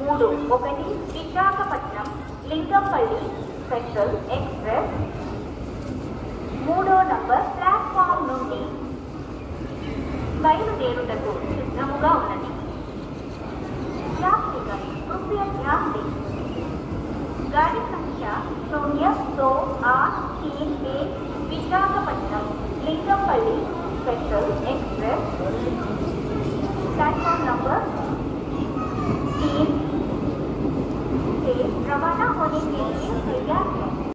మూడు ఒకటి Visakhapatnam Lingampalli special express మూడో నంబర్ ప్లాట్ఫామ్ నుండి బయలుదేరుటకు సిద్ధముగా ఉన్నది यात्रीगण कृपया ध्यान दें गाड़ी संख्या शून्य दो आठ तीन एक Visakhapatnam Lingampalli special express platform